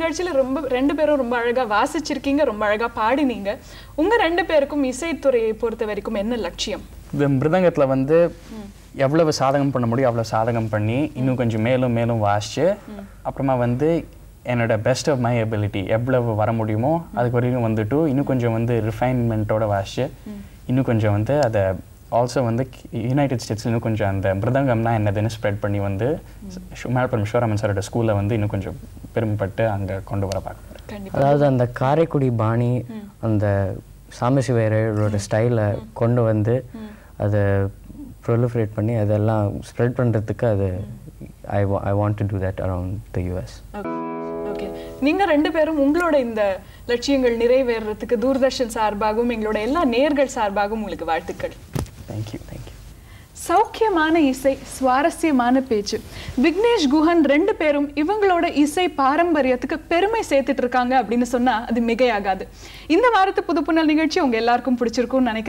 நிகழ்ச்சியில ரொம்ப ரெண்டு பேரும் ரொம்ப அழகா வாசிச்சிருக்கீங்க ரொம்ப அழகா பாடினீங்க உங்க ரெண்டு பேருக்கும் இசைத்துறையை பொறுத்த வரைக்கும் என்ன லட்சியம் இந்த மிருதங்கத்துல வந்து எவ்வளவு சாதகம் பண்ண முடியும் அவ்வளவு சாதகம் பண்ணி இன்னும் கொஞ்சம் மேலும் மேலும் வாசிச்சு அப்புறமா வந்து என்னோட பெஸ்ட் ஆஃப் மை எபிலிட்டி எவ்வளவு வர முடியுமோ அதுக்கு வரைக்கும் வந்துட்டு இன்னும் கொஞ்சம் வந்து ரிஃபைன்மெண்ட்டோட வாசிச்சு இன்னும் கொஞ்சம் வந்து அதை ஆல்சோ வந்து யுனைடெட் ஸ்டேட்ஸ் இன்னும் கொஞ்சம் அந்த மிருதங்கம்னா என்னதுன்னு ஸ்ப்ரெட் பண்ணி வந்து மேல்புரம் சிவராமன் சாரோட ஸ்கூலில் வந்து இன்னும் கொஞ்சம் பெருமைப்பட்டு அங்கே கொண்டு வர பார்க்குறேன் கண்டிப்பா அதாவது அந்த காரைக்குடி பாணி அந்த சாமசிவேரோட ஸ்டைலை கொண்டு வந்து அதை ப்ரொலிஃபரேட் பண்ணி அதெல்லாம் ஸ்ப்ரெட் பண்ணுறதுக்கு அது I I want to do that around the US okay நீங்க ரெண்டு பேரும் உங்களோட இந்த லட்சியங்கள் நிறைவேறதுக்கு தூர்தர்ஷன் சார்பாகவும் எங்களோட எல்லா நேர்கள் சார்பாகவும் உங்களுக்கு வாழ்த்துக்கள் தேங்க்யூ தேங்க்யூ சௌக்கியமான இசை சுவாரஸ்யமான பேச்சு விக்னேஷ் குஹன் ரெண்டு பேரும் இவங்களோட இசை பாரம்பரியத்துக்கு பெருமை சேர்த்துட்டு இருக்காங்க அப்படின்னு சொன்னா அது மிகையாகாது இந்த வாரத்து புதுப்புணல் நிகழ்ச்சி உங்க எல்லாருக்கும் பிடிச்சிருக்கும்னு நினைக்கிறேன்